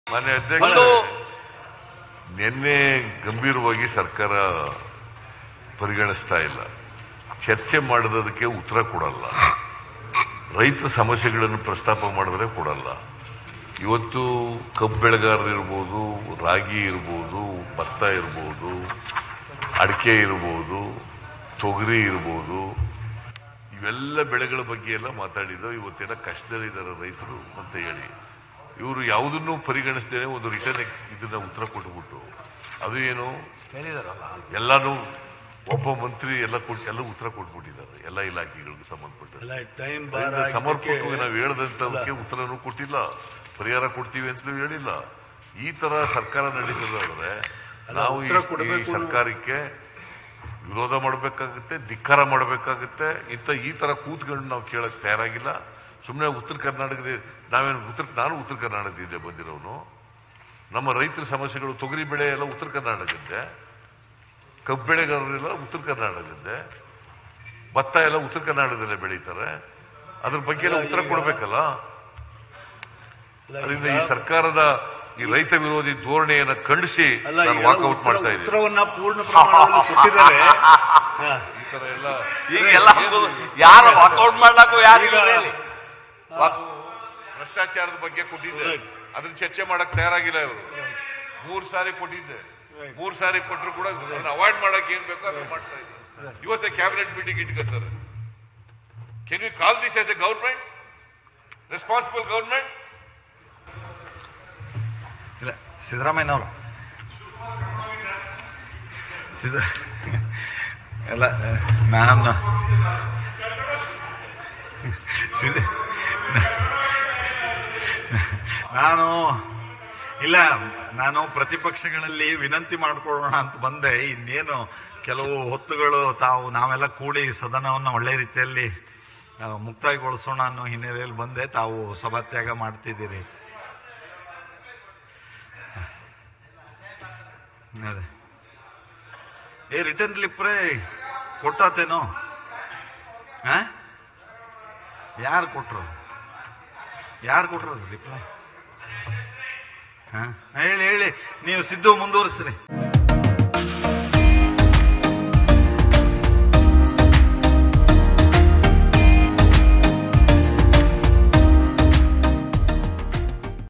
ಮಾನ್ಯ ಅಧ್ಯಕ್ಷ ಒಂದು ನಿನ್ನೆ ಗಂಭೀರವಾಗಿ ಸರ್ಕಾರ ಪರಿಗಣಿಸ್ತಾ ಇಲ್ಲ ಚರ್ಚೆ ಮಾಡೋದಕ್ಕೆ ಉತ್ತರ ಕೊಡಲ್ಲ ರೈತರ ಸಮಸ್ಯೆಗಳನ್ನು ಪ್ರಸ್ತಾಪ ಮಾಡಿದ್ರೆ ಕೊಡಲ್ಲ ಇವತ್ತು ಕಬ್ಬು ಬೆಳೆಗಾರರು ಇರ್ಬೋದು ರಾಗಿ ಇರ್ಬೋದು ಭತ್ತ ಇರ್ಬೋದು ಅಡಿಕೆ ಇರ್ಬೋದು ತೊಗರಿ ಇರ್ಬೋದು ಇವೆಲ್ಲ ಬೆಳೆಗಳ ಬಗ್ಗೆ ಎಲ್ಲ ಮಾತಾಡಿದ್ದು ಇವತ್ತೆಲ್ಲ ಕಷ್ಟದಲ್ಲಿದ್ದಾರೆ ರೈತರು ಅಂತ ಹೇಳಿ ಇವರು ಯಾವುದನ್ನು ಪರಿಗಣಿಸದೇನೆ ಒಂದು ರಿಟರ್ನ್ ಇದನ್ನ ಉತ್ತರ ಕೊಟ್ಬಿಟ್ಟು ಅದು ಏನು ಹೇಳಿದಾರಲ್ಲ ಎಲ್ಲಾನು ಒಬ್ಬ ಮಂತ್ರಿ ಎಲ್ಲ ಕೊಟ್ಟು ಎಲ್ಲ ಉತ್ತರ ಕೊಟ್ಬಿಟ್ಟಿದ್ದಾರೆ ಎಲ್ಲ ಇಲಾಖೆಗಳಿಗೆ ಸಂಬಂಧಪಟ್ಟ ಅಲ್ಲ ಟೈಮ್ ಅದರಿಂದ ಸಮರ್ಪಕವಾಗಿ ನಾವು ಹೇಳ್ದಂತವಕ್ಕೆ ಉತ್ತರನೂ ಕೊಟ್ಟಿಲ್ಲ ಪರಿಹಾರ ಕೊಡ್ತೀವಿ ಅಂತಲೂ ಹೇಳಿಲ್ಲ ಈ ತರ ಸರ್ಕಾರ ನಡೆಸೋದಾದ್ರೆ ನಾವು ಈ- ಉತ್ತರ ಈ ಕೊಡ್ಬೇಕು. ಸರ್ಕಾರಕ್ಕೆ ವಿರೋಧ ಮಾಡಬೇಕಾಗುತ್ತೆ ಧಿಕ್ಕಾರ ಮಾಡಬೇಕಾಗುತ್ತೆ ಇಂಥ ಈ ತರ ಕೂತ್ಕೊಂಡು ನಾವು ಕೇಳಕ್ ತಯಾರಾಗಿಲ್ಲ ಸುಮ್ಮನೆ ಉತ್ತರ ಕರ್ನಾಟಕದ ನಾವೇನು ಉತ್ತರ ನಾನು ಉತ್ತರ ಕರ್ನಾಟಕದಿಂದ ಬಂದಿರೋನು ನಮ್ಮ ರೈತರ ಸಮಸ್ಯೆಗಳು ತೊಗರಿ ಬೆಳೆ ಎಲ್ಲ ಉತ್ತರ ಕರ್ನಾಟಕದ್ದೆ ಕಬ್ಬು ಬೆಳೆಗಾರರೆಲ್ಲ ಉತ್ತರ ಕರ್ನಾಟಕದ್ದೆ ಭತ್ತ ಎಲ್ಲ ಉತ್ತರ ಕರ್ನಾಟಕದಲ್ಲೇ ಬೆಳೀತಾರೆ ಅದ್ರ ಬಗ್ಗೆ ಎಲ್ಲ ಉತ್ತರ ಕೊಡಬೇಕಲ್ಲ ಅದರಿಂದ ಈ ಸರ್ಕಾರದ ಈ ರೈತ ವಿರೋಧಿ ಧೋರಣೆಯನ್ನ ಖಂಡಿಸಿ ಅಲ್ಲ ನಾನು ಈಗ ವಾಕೌಟ್ ಉತ್ತರ- ಮಾಡ್ತಾ ಇದ್ದೀನಿ ಉತ್ತರವನ್ನ ಪೂರ್ಣ ಪ್ರಮಾಣದಲ್ಲಿ ಕೊಟ್ಟಿದ್ದಾರೆ ಹಾ. ಈ ತರ ಎಲ್ಲ ಈಗ ಎಲ್ಲ ಯಾರು ವಾಕೌಟ್ ಮಾಡ್ಲಾಕು ಯಾರು ಈಗ- ಹೇಳಿ ಭ್ರಷ್ಟಾಚಾರದ ಬಗ್ಗೆ ಕೊಟ್ಟಿದ್ದೆ ಅದನ್ನ ಚರ್ಚೆ ಮಾಡಕ್ ತಯಾರಾಗಿಲ್ಲ ಇವರು ಮೂರ್ ಸಾರಿ ಕೊಟ್ಟಿದ್ದೆ ಮೂರ್ ಸಾರಿ ಕೊಟ್ಟರು ಕೂಡ ಅದನ್ನ ಅವಾಯ್ಡ್ ಮಾಡಕ್ ಏನ್ ಬೇಕೋ ಅದನ್ನ ಮಾಡ್ತಾ ಇದ್ದಾರೆ ಇವತ್ತೇ ಕ್ಯಾಬಿನೆಟ್ ಮೀಟಿಂಗ್ ಇಟ್ಕೊತಾರೆ can you call this as a government responsible government ಇಲ್ಲ ಸಿದ್ದರಾಮಯ್ಯನವರು ಸಿದ್ದ ಎಲ್ಲ ನಾನು ಸಿದ್ದ ನಾನು ಇಲ್ಲ ನಾನು ಪ್ರತಿಪಕ್ಷಗಳಲ್ಲಿ ವಿನಂತಿ ಮಾಡ್ಕೊಳ್ಳೋಣ ಅಂತ ಬಂದೆ ಇನ್ನೇನು ಕೆಲವು ಹೊತ್ತುಗಳು ತಾವು ನಾವೆಲ್ಲ ಕೂಡಿ ಸದನವನ್ನು ಒಳ್ಳೆ ರೀತಿಯಲ್ಲಿ ಆ, ಮುಕ್ತಾಯಗೊಳಿಸೋಣ ಅನ್ನೋ ಹಿನ್ನೆಲೆಯಲ್ಲಿ ಬಂದೆ ತಾವು ಸಭಾತ್ಯಾಗ ಮಾಡ್ತಿದ್ದೀರಿ ಅದೇ ಏ ರಿಟರ್ನ್ ಲಿಪ್ರೇ ಕೊಟ್ಟಾತೇನೋ ಆ ಯಾರು ಕೊಟ್ರು ಯಾರು ಕೊಟ್ರು ರಿಪ್ಲೈ ಹಾ ಹೇಳಿ ಹೇಳಿ ನೀವು ಸಿದ್ದು ಮುಂದುವರಿಸ್ರಿ